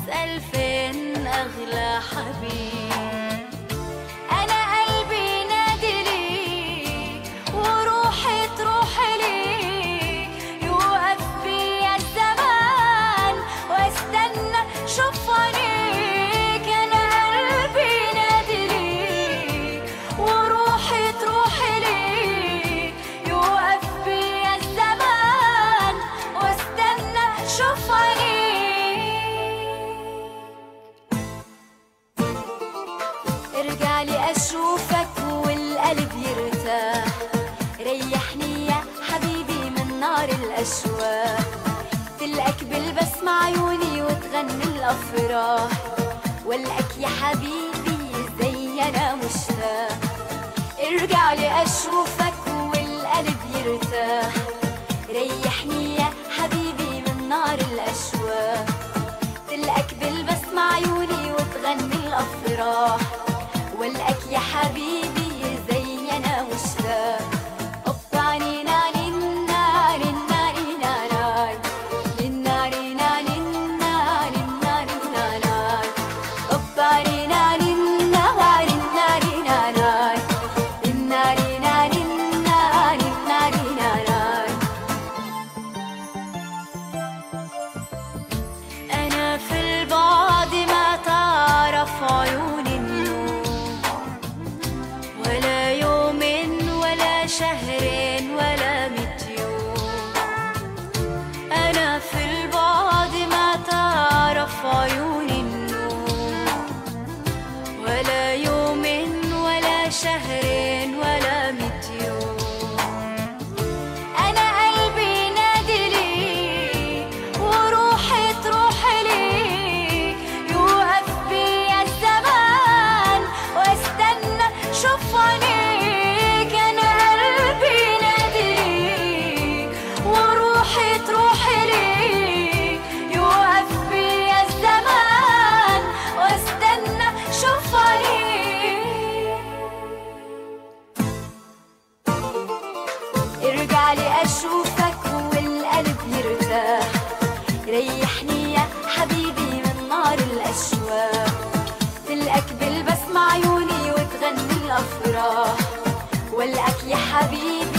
أسأل فين أغلى حبيب أنا قلبي نادي ليك وروحي تروح ليك يوقف بيا الزمان واستنى شوف عينيك أنا قلبي نادي ليك وروحي تروح ليك يوقف بيا الزمان واستنى شوف عينيك ارجع لي اشوفك والقلب يرتاح ريحني يا حبيبي من نار الاشواق تلقاك بالبسمة عيوني وتغني الافراح والقاك يا حبيبي زي انا مشتاق ارجع لي اشوفك والقلب يرتاح ريحني يا حبيبي من نار الاشواق تلقاك بالبسمة عيوني وتغني الأفراح والقاك يا حبيبي زي أنا مشتاق أوبا نينا نينا نينا نينا ناي. نينا نينا نينا نينا نينا ناي. أوبا نينا نينا نينا نينا ناي. نينا نينا نينا نينا نينا ناي. أنا في البعد ما تعرف عيوني النوم ولا يوم ولا شهر ولا ميت يوم أنا في البعد ما تعرف عيوني النوم ولا يوم ولا شهر ولا ميت يوم أنا قلبي نادي ليك وروحي تروح ليك يوقف بيا الزمان واستنى شوف عينيك أنا قلبي نادي ليك وروحي تروح ليك يوقف بيا الزمان واستنى شوف عينيك ارجع لي اشوفك والقلب يرتاح ريحني يا حبيبي من نار الاشواق تلقاك بالبسمة عيوني وتغني الافراح والقاك يا حبيبي